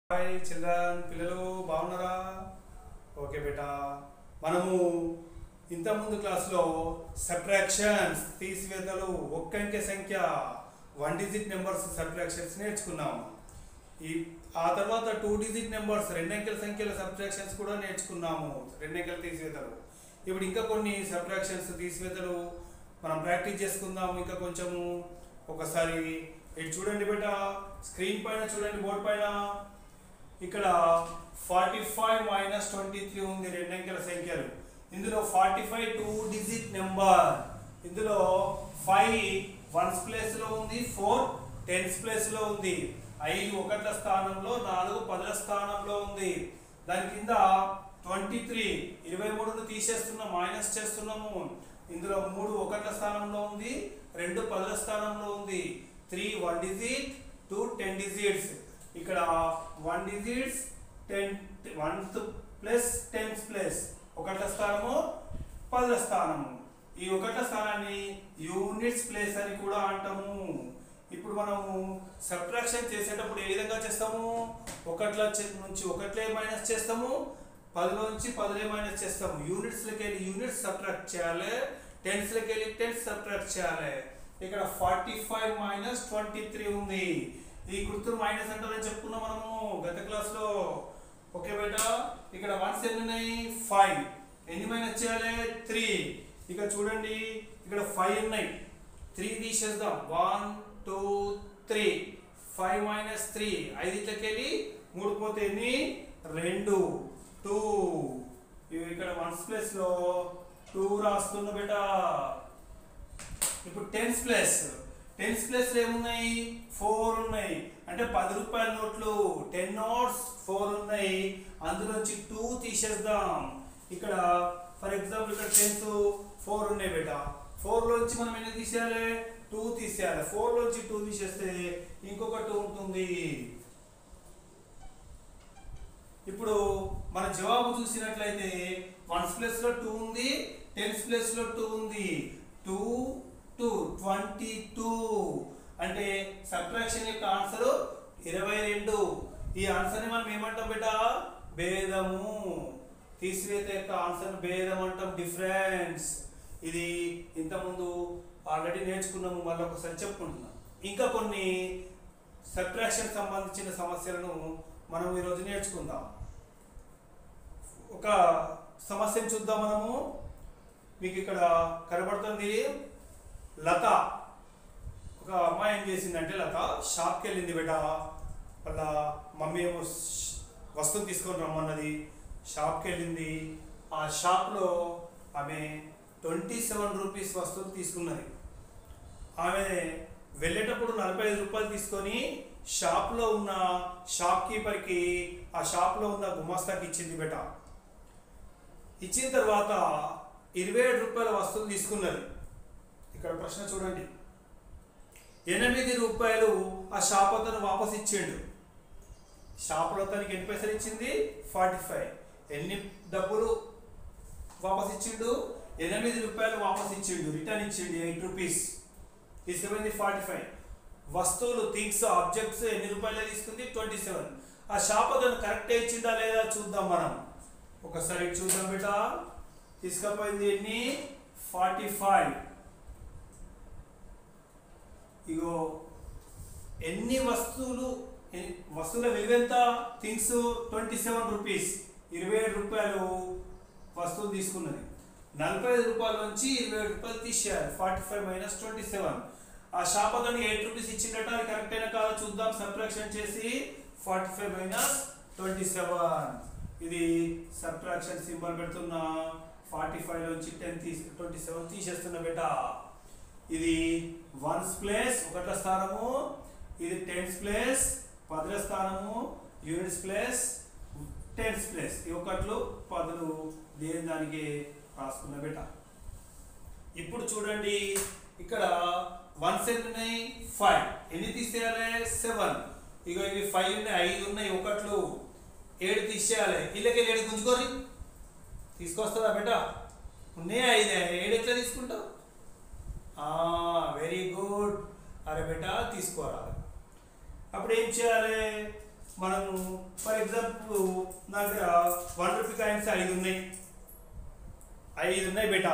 hi children పిల్లలు బాగున్నారా okay బేటా మనము ఇంతకుముందు క్లాస్లో సబ్ట్రాక్షన్స్ తీసివేతలు ఒక్క అంకె సంఖ్య వన్ డిజిట్ నెంబర్స్ సబ్ట్రాక్షన్స్ నేర్చుకున్నాం ఈ ఆ తర్వాత టూ డిజిట్ నెంబర్స్ రెండు అంకెల సంఖ్యల సబ్ట్రాక్షన్స్ కూడా నేర్చుకున్నాము రెండు అంకెల తీసివేతలు ఇప్పుడు ఇంకా కొన్ని సబ్ట్రాక్షన్స్ తీసివేతలు మనం ప్రాక్టీస్ చేసుకుందాము ఇంకా కొంచెము ఒకసారి ఇటు చూడండి బేట స్క్రీన్ పైన చూడండి బోర్డు పైన ఇక్కడ forty five minus twenty three ఉంది రెండు అంకెల సంఖ్యలు ఇందులో forty five two digit number ఇందులో ఫైవ్ వన్స్ ప్లేస్ లో ఉంది ఫోర్ టెన్స్ ప్లేస్ లో ఉంది ఐదు ఒకట్ల స్థానంలో నాలుగు పదుల స్థానంలో ఉంది దాని కింద ట్వంటీ త్రీ ఇరవై మూడును తీసేస్తున్నాం మైనస్ చేస్తున్నాము ఇందులో మూడు ఒకట్ల స్థానంలో ఉంది రెండు పదుల స్థానంలో ఉంది three one digit two ten digits ఇక్కడ one digits ten ones plus tens plus ఒకట్ల స్థానము పదుల స్థానము ఈ ఒకట్ల స్థానాన్ని యూనిట్స్ ప్లేస్ అని కూడా అంటాము ఇప్పుడు మనము సబ్ట్రాక్షన్ చేసేటప్పుడు ఏ విధంగా చేస్తాము ఒకట్ల చే- నుంచి ఒకట్లే మైనస్ చేస్తాము పదిలో నుంచి పదిలే మైనస్ చేస్తాము యూనిట్స్ లకి వెళ్ళి యూనిట్స్ సబ్ట్రాక్ట్ చేయాలి టెన్స్ లకి వెళ్ళి టెన్స్ సబ్ట్రాక్ట్ చేయాలి ఇక్కడ forty five minus twenty three ఉంది ఈ గుర్తు మైనస్ అంటారని చెప్పుకున్నాం మనము గత క్లాస్ లో ఓకే బేటా ఇక్కడ వన్స్ ఎన్ని ఉన్నాయి ఫైవ్ ఎన్ని మైనస్ చేయాలి త్రీ ఇక చూడండి ఇక్కడ ఫైవ్ ఉన్నాయి త్రీ తీసేద్దాం one two three five minus three ఐదింట్లకి వెళ్ళి మూడు పోతే ఎన్ని రెండు టూ ఇవి ఇక్కడ వన్స్ ప్లేస్ లో టూ రాస్తున్నా బేటా ఇప్పుడు టెన్స్ ప్లస్ టెన్స్ ప్లస్ ఏమున్నాయి ఫోర్ ఉన్నాయి అంటే పది రూపాయల నోట్లు టెన్ నోట్స్ ఫోర్ ఉన్నాయి అందులోంచి టూ తీసేద్దాం ఇక్కడ ఫర్ ఎగ్జాంపుల్ ఇక్కడ టెన్స్ ఫోర్ ఉన్నాయి బేట ఫోర్ లోంచి మనం ఎన్ని తీసేయాలి టూ తీసేయాలి ఫోర్ లోంచి టూ తీసేస్తే ఇంకొక టూ ఉంటుంది ఇప్పుడు మన జవాబు చూసినట్లయితే వన్స్ ప్లస్ లో టూ ఉంది టెన్స్ ప్లస్ లో టూ ఉంది టూ టూ ట్వంటీ టూ అంటే సబ్ట్రాక్షన్ యొక్క ఆన్సర్ ఇరవై రెండు ఈ ఆన్సర్ ని మనం ఏమంటాం బేట భేదము తీసివేత యొక్క ఆన్సర్ భేదం అంటాం డిఫరెన్స్ ఇది ఇంతకుముందు ఆల్రెడీ నేర్చుకున్నాము మళ్ళీ ఒకసారి చెప్పుకుంటున్నాం ఇంకా కొన్ని సబ్ట్రాక్షన్ సంబంధించిన సమస్యలను మనం ఈరోజు నేర్చుకుందాం ఒక సమస్యను చూద్దాం మనము మీకు ఇక్కడ కనబడుతుంది లత ఒక అమ్మాయి ఏం చేసిందంటే లత షాప్కి వెళ్ళింది బేట వాళ్ళ మమ్మీ ఏమో ష్- వస్తువు తీసుకొని రమ్మన్నది షాప్కి వెళ్ళింది ఆ షాప్లో ఆమె ట్వంటీ సెవెన్ రూపీస్ వస్తువులు తీసుకున్నది ఆమె వెళ్ళేటప్పుడు నలభై ఐదు రూపాయలు తీసుకొని షాప్లో ఉన్న షాప్ కీపర్కి ఆ షాప్లో ఉన్న గుమాస్తాకి ఇచ్చింది బేట ఇచ్చిన తర్వాత ఇరవై ఏడు రూపాయల వస్తువులు తీసుకున్నది ఇక్కడ ప్రశ్న చూడండి ఎనిమిది రూపాయలు ఆ షాప్ అతను వాపస్ ఇచ్చిండు షాప్లో అతనికి ఎన్ని పైసలు ఇచ్చింది ఫార్టీ ఫైవ్ ఎన్ని డబ్బులు వాపస్ ఇచ్చిండు ఎనిమిది రూపాయలు వాపస్ ఇచ్చిండు రిటర్న్ ఇచ్చిండు ఎయిట్ రూపీస్ తీసుకుపోయింది ఫార్టీ ఫైవ్ వస్తువులు థింగ్స్ ఆబ్జెక్ట్స్ ఎన్ని రూపాయలు తీసుకుంది ట్వంటీ సెవెన్ ఆ షాప్ అతను కరెక్టే ఇచ్చిందా లేదా చూద్దాం మనం ఒకసారి ఇటు చూద్దాం బిడ్డ తీసుకుపోయింది ఎన్ని ఫార్టీ ఫైవ్ ఇగో ఎన్ని వస్తువులు ఎన్ని- వస్తువుల విలువ ఎంత థింగ్స్ ట్వంటీ సెవెన్ రూపీస్ ఇరవై ఏడు రూపాయలు వస్తువులు తీసుకున్నది నలభై ఐదు రూపాయల నుంచి ఇరవై ఏడు రూపాయలు తీసేయాలి forty five minus twenty seven ఆ షాప్ అతను ఎయిట్ రూపీస్ ఇచ్చిండట అది కరెక్ట్ అయినా కాదో చూద్దాం సబ్ట్రాక్షన్ చేసి forty five minus twenty seven ఇది సబ్ట్రాక్షన్ సింబల్ పెడుతున్నా ఫార్టీ ఫైవ్ నుంచి టెన్ తీసి ట్వంటీ సెవెన్ తీసేస్తున్నా బేటా ఇది వన్స్ ప్లేస్ ఒకట్ల స్థానము ఇది టెన్స్ ప్లేస్ పదుల స్థానము యూనిట్స్ ప్లేస్ టెన్స్ ప్లేస్ ఈ ఒకట్లు పదులు దేని దానికి రాసుకున్న బేట ఇప్పుడు చూడండి ఇక్కడ వన్స్ ఎన్ని ఉన్నాయి ఫైవ్ ఎన్ని తీసేయాలి సెవెన్ ఇక ఇవి ఫైవ్ ఉన్నాయి ఐదు ఉన్నాయి ఒకట్లు ఏడు తీసేయాలి ఇళ్ళకి ఏడు గుంజుకోరి తీసుకొస్తుందా బేట ఉన్నాయి ఐదు ఏడు ఎట్లా తీసుకుంటావు వెరీ గుడ్ అరే బేట తీసుకోరాలి అప్పుడు ఏం చేయాలి మనము ఫర్ ఎగ్జాంపుల్ నా దగ్గర వన్ రూపీ కాయిన్స్ ఐదు ఉన్నాయి ఐదు ఉన్నాయి బేటా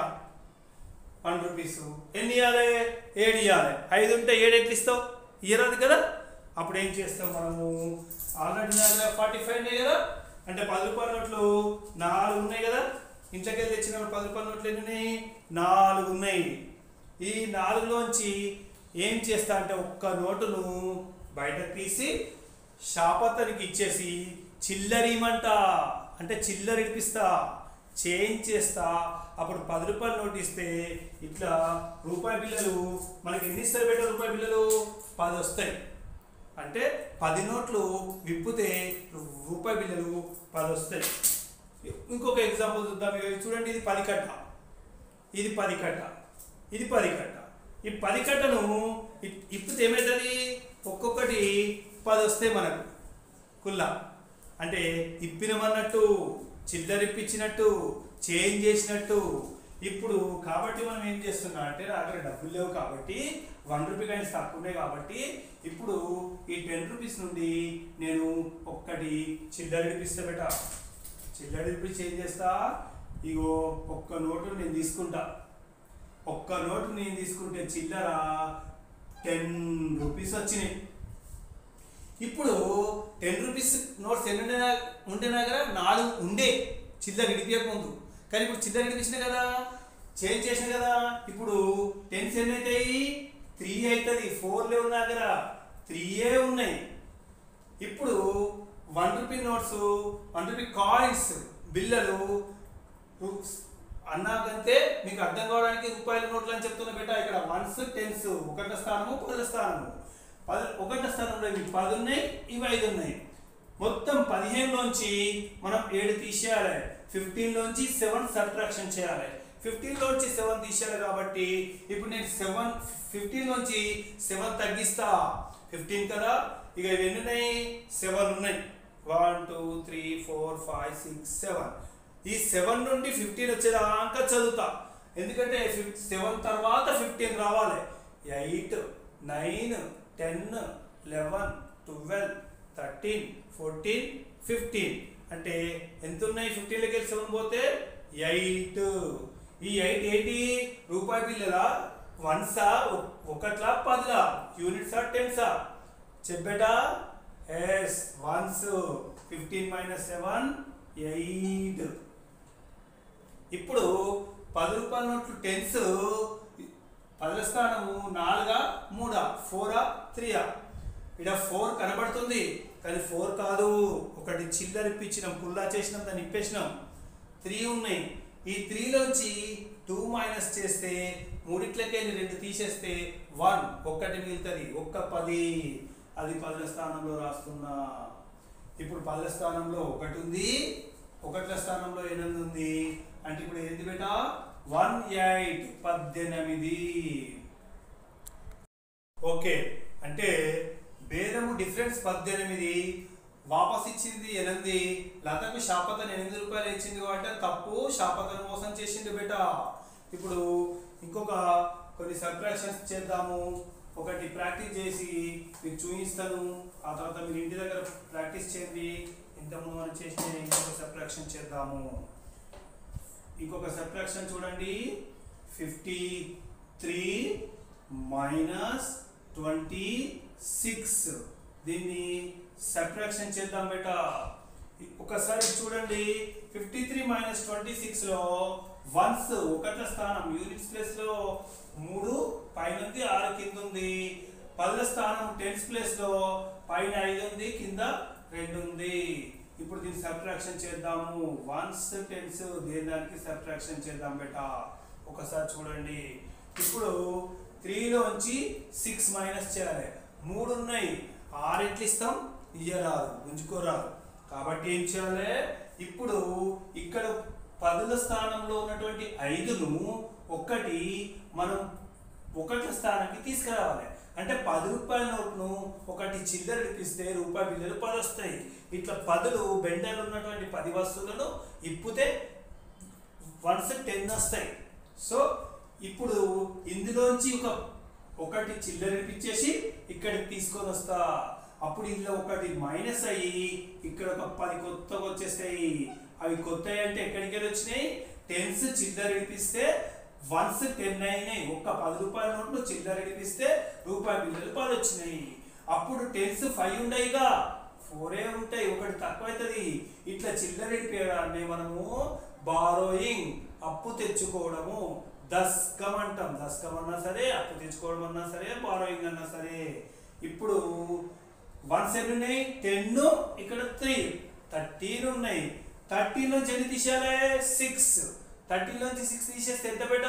వన్ రూపీస్ ఎన్ని ఇవ్వాలి ఏడు ఇవ్వాలి ఐదు ఉంటే ఏడు ఎట్లు ఇస్తావు ఇయ్యరాదు కదా అప్పుడు ఏం చేస్తాం మనము ఆల్రెడీ నా దగ్గర ఫార్టీ ఫైవ్ ఉన్నాయి కదా అంటే పది రూపాయల నోట్లు నాలుగు ఉన్నాయి కదా ఇంట్లోకి వెళ్ళి తెచ్చిన పది రూపాయల నోట్లు ఎన్ని ఉన్నాయి నాలుగు ఉన్నాయి ఈ నాలుగులోంచి ఏం చేస్తా అంటే ఒక్క నోటును బయటకు తీసి షాపతనికి ఇచ్చేసి చిల్లరిమంట అంటే చిల్లర ఇప్పిస్తా చేంజ్ చేస్తా అప్పుడు పది రూపాయలు నోట్ ఇస్తే ఇట్లా రూపాయి బిల్లలు మనకి ఎన్ని ఇస్తారు పెట్ట రూపాయి బిల్లలు పది వస్తాయి అంటే పది నోట్లు విప్పితే రూపాయి బిల్లలు పది వస్తాయి ఇంకొక ఎగ్జాంపుల్ చూద్దాం ఇక చూడండి ఇది పది కట్ట ఇది పది కట్ట ఇది పది కట్ట ఈ పది కట్టను ఇప్- ఇప్పితే ఏమవుతుంది ఒక్కొక్కటి పది వస్తాయి మనకు కుల్లా అంటే ఇప్పినమన్నట్టు చిల్లర ఇప్పించినట్టు చేంజ్ చేసినట్టు ఇప్పుడు కాబట్టి మనం ఏం చేస్తున్నాం అంటే నా దగ్గర డబ్బులు లేవు కాబట్టి వన్ రూపీ కాయిన్స్ తక్కువ ఉన్నాయి కాబట్టి ఇప్పుడు ఈ టెన్ రూపీస్ నుండి నేను ఒక్కటి చిల్లర ఇప్పిస్తా బెట చిల్లర ఇప్పించి ఏం చేస్తా ఇగో ఒక్క నోటు నేను తీసుకుంటా ఒక్క నోటు నేను తీసుకుంటే చిల్లర టెన్ రూపీస్ వచ్చినాయి ఇప్పుడు టెన్ రూపీస్ నోట్స్ ఎన్ని ఉండే నా- ఉండే నా దగ్గర నాలుగు ఉండే చిల్లర విడిపించకముందు కానీ ఇప్పుడు చిల్లర విడిపించిన కదా చేంజ్ చేసిన కదా ఇప్పుడు టెన్స్ ఎన్ని అవుతాయి త్రీ అవుతుంది ఫోర్ లేవు నా దగ్గర త్రీయే ఉన్నాయి ఇప్పుడు one rupee notes one rupee coins బిల్లలు రు- అన్నాకంటే మీకు అర్థం కావడానికి రూపాయల నోట్లు అని చెప్తున్నా బెట ఇక్కడ వన్స్ టెన్స్ ఒకట స్థానము పదుల స్థానము పది ఒకట స్థానంలో ఇవి పది ఉన్నాయి ఇవి ఐదు ఉన్నాయి మొత్తం పదిహేనులోంచి మనం ఏడు తీసేయాలి ఫిఫ్టీన్లోంచి సెవెన్ సబ్ట్రాక్షన్ చేయాలి ఫిఫ్టీన్లోంచి సెవెన్ తీసేయాలి కాబట్టి ఇప్పుడు నేను సెవెన్ ఫిఫ్టీన్లోంచి సెవెన్ తగ్గిస్తా ఫిఫ్టీన్ కదా ఇక ఇవి ఎన్ని ఉన్నాయి సెవెన్ ఉన్నాయి one two three four five six seven ఈ సెవెన్ నుండి ఫిఫ్టీన్ వచ్చేదాకా చదువుతా ఎందుకంటే సెవెన్ తర్వాత ఫిఫ్టీన్ రావాలి eight nine ten eleven twelve thirteen fourteen fifteen అంటే ఎంత ఉన్నాయి ఫిఫ్టీన్లోకి వెళ్ళి సెవెన్ పోతే ఎయిట్ ఈ ఎయిట్ ఏంటి రూపాయి బిల్లలా వన్సా ఒకట్లా పదిలా యూనిట్సా టెన్సా చెప్పేటా yes ones fifteen minus seven eight ఇప్పుడు పది రూపాయల నోట్లు టెన్స్ పదుల స్థానము నాలుగా మూడా ఫోరా త్రీయా ఇక్కడ ఫోర్ కనబడుతుంది కానీ ఫోర్ కాదు ఒకటి చిల్లర ఇప్పించినాం పుల్లా చేసినాం దాన్ని ఇప్పేసినాం త్రీ ఉన్నాయి ఈ త్రీలోంచి టూ మైనస్ చేస్తే మూడిట్లకెళ్ళి రెండు తీసేస్తే వన్ ఒక్కటి మిగులుతుంది ఒక్క పది అది పదుల స్థానంలో రాస్తున్నా ఇప్పుడు పదుల స్థానంలో ఒకటి ఉంది ఒకట్ల స్థానంలో ఎనిమిది ఉంది అంటే ఇప్పుడు ఏంటి బేటా వన్ ఎయిట్ పద్దెనిమిది ఓకే అంటే భేదము డిఫరెన్స్ పద్దెనిమిది వాపస్ ఇచ్చింది ఎనిమిది లతకు శాపతను ఎనిమిది రూపాయలు ఇచ్చింది కాబట్టి అది తప్పు శాపతను మోసం చేసింది బేట ఇప్పుడు ఇంకొక కొన్ని సబ్ట్రాక్షన్స్ చేద్దాము ఒకటి ప్రాక్టీస్ చేసి మీకు చూపిస్తాను ఆ తర్వాత మీరు ఇంటి దగ్గర ప్రాక్టీస్ చేయండి ఇంతకుముందు మనం చేసిన ఇంకొక సబ్ట్రాక్షన్ చేద్దాము ఇంకొక సబ్ట్రాక్షన్ చూడండి fifty three minus twenty six దీన్ని సబ్ట్రాక్షన్ చేద్దాం బేట ఒకసారి చూడండి ఫిఫ్టీ త్రీ మైనస్ ట్వంటీ సిక్స్లో వన్స్ ఒకట స్థానం యూనిట్స్ ప్లేస్లో మూడు పైన ఉంది ఆరు కింద ఉంది పదుల స్థానం టెన్స్ ప్లేస్లో పైన ఐదు ఉంది కింద రెండు ఉంది ఇప్పుడు దీన్ని సబ్ట్రాక్షన్ చేద్దాము వన్స్ టెన్స్ దేని దానికి సబ్ట్రాక్షన్ చేద్దాం బేట ఒకసారి చూడండి ఇప్పుడు త్రీలోంచి సిక్స్ మైనస్ చేయాలి మూడు ఉన్నాయి ఆరు ఎట్లు ఇస్తాం ఇయ్యరాదు గుంజుకోరాదు కాబట్టి ఏం చేయాలి ఇప్పుడు ఇక్కడ పదుల స్థానంలో ఉన్నటువంటి ఐదును ఒక్కటి మనం ఒకటి స్థానానికి తీసుకురావాలి అంటే పది రూపాయల నోట్ను ఒకటి చిల్లర ఇప్పిస్తే రూపాయి బిల్లలు పది వస్తాయి ఇట్లా పదులు బెండలు ఉన్నటువంటి పది వస్తువులను ఇప్పితే వన్స్ టెన్ వస్తాయి సో ఇప్పుడు ఇందులోంచి ఒక ఒకటి చిల్లర ఇప్పించేసి ఇక్కడికి తీసుకొని వస్తా అప్పుడు ఇందులో ఒకటి మైనస్ అయ్యి ఇక్కడ ఒక పది కొత్తగా వచ్చేస్తాయి అవి కొత్తవి అంటే ఎక్కడికి వెళ్ళి వచ్చినాయి టెన్స్ చిల్లర విడిపిస్తే వన్స్ టెన్ అయినాయి ఒక్క పది రూపాయల నోట్లు చిల్లర విడిపిస్తే రూపాయి బిల్లలు పది వచ్చినాయి అప్పుడు టెన్స్ ఫైవ్ ఉండయిగా ఫోరే ఉంటాయి ఒకటి తక్కువ అవుతుంది ఇట్లా చిల్లర విడిపేయడాన్ని మనము బారోయింగ్ అప్పు తెచ్చుకోవడము దస్కం అంటాం దస్కం అన్నా సరే అప్పు తెచ్చుకోవడం అన్నా సరే బారోయింగ్ అన్నా సరే ఇప్పుడు వన్స్ ఎన్ని ఉన్నాయి టెన్ ఇక్కడ త్రీ థర్టీన్ ఉన్నాయి థర్టీన్ నుంచి ఎన్ని తీసేయాలి సిక్స్ థర్టీన్ నుంచి సిక్స్ తీసేస్తే ఎంత బేట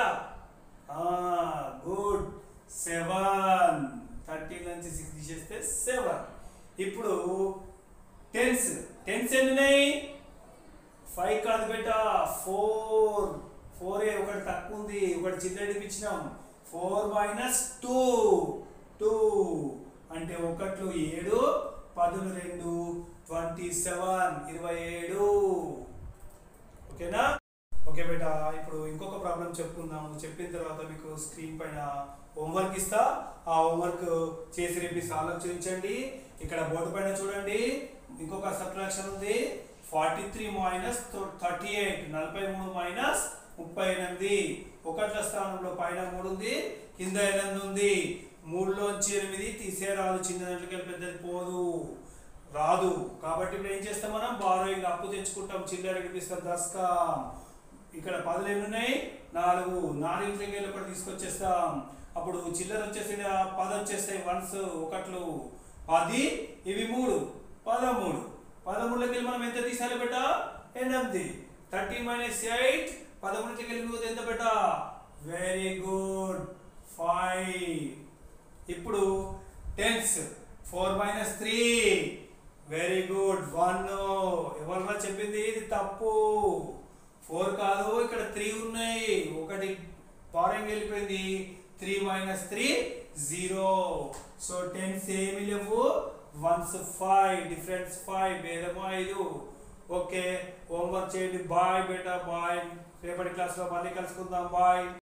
గుడ్ సెవెన్ థర్టీన్ నుంచి సిక్స్ తీసేస్తే సెవెన్ ఇప్పుడు టెన్స్ టెన్స్ ఎన్ని ఉన్నాయి ఫైవ్ కాదు బేట ఫోర్ ఫోర్ ఏ ఒకటి తక్కువ ఉంది ఒకటి చిల్లర ఇప్పించినాం ఫోర్ మైనస్ టూ టూ అంటే ఒకట్లు ఏడు పదులు రెండు ట్వంటీ సెవెన్ ఇరవై ఏడు ఓకేనా ఓకే బేటా ఇప్పుడు ఇంకొక ప్రాబ్లం చెప్పుకుందాము చెప్పిన తర్వాత మీకు స్క్రీన్ పైన హోంవర్క్ ఇస్తా ఆ హోంవర్క్ చేసి రేపు సాల్వ్ చేయించండి ఇక్కడ బోర్డు పైన చూడండి ఇంకొక సబ్ట్రాక్షన్ ఉంది forty three minus thirty eight నలభై మూడు మైనస్ ముప్పై ఎనిమిది ఒకట్ల స్థానంలో పైన మూడు ఉంది కింద ఎనిమిది ఉంది మూడులోంచి ఎనిమిది తీసేరాదు చిన్న దాంట్లోకి పెద్దది పోదు రాదు కాబట్టి ఇప్పుడు ఏం చేస్తాం మనం బారోయింగ్ అప్పు తెచ్చుకుంటాం చిల్లర విడిపిస్తాం దస్కం ఇక్కడ పదులు ఎన్ని ఉన్నాయి నాలుగు నాలుగింటికి వెళ్ళి ఒకటి తీసుకొచ్చేస్తాం అప్పుడు చిల్లర వచ్చేసి పది వచ్చేస్తాయి వన్స్ ఒకట్లు పది ఇవి మూడు పదమూడు పదమూడులోకి వెళ్ళి మనం ఎంత తీసాలి బెట ఎనిమిది థర్టీ మైనస్ ఎయిట్ పదమూడుకి వెళ్ళి నువ్వు ఎంత బెట వెరీ గుడ్ ఫైవ్ ఇప్పుడు tens four minus three very good one ఎవరన్నా చెప్పింది ఇది తప్పు ఫోర్ కాదు ఇక్కడ త్రీ ఉన్నాయి ఒకటి పారింగ్ వెళ్ళిపోయింది three minus three zero so tens ఏమి లేవు వన్స్ ఫైవ్ డిఫరెన్స్ ఫైవ్ భేదము ఐదు ఓకే హోంవర్క్ చేయండి బాయ్ బేటా బాయ్ రేపటి క్లాస్లో మళ్ళీ కలుసుకుందాం బాయ్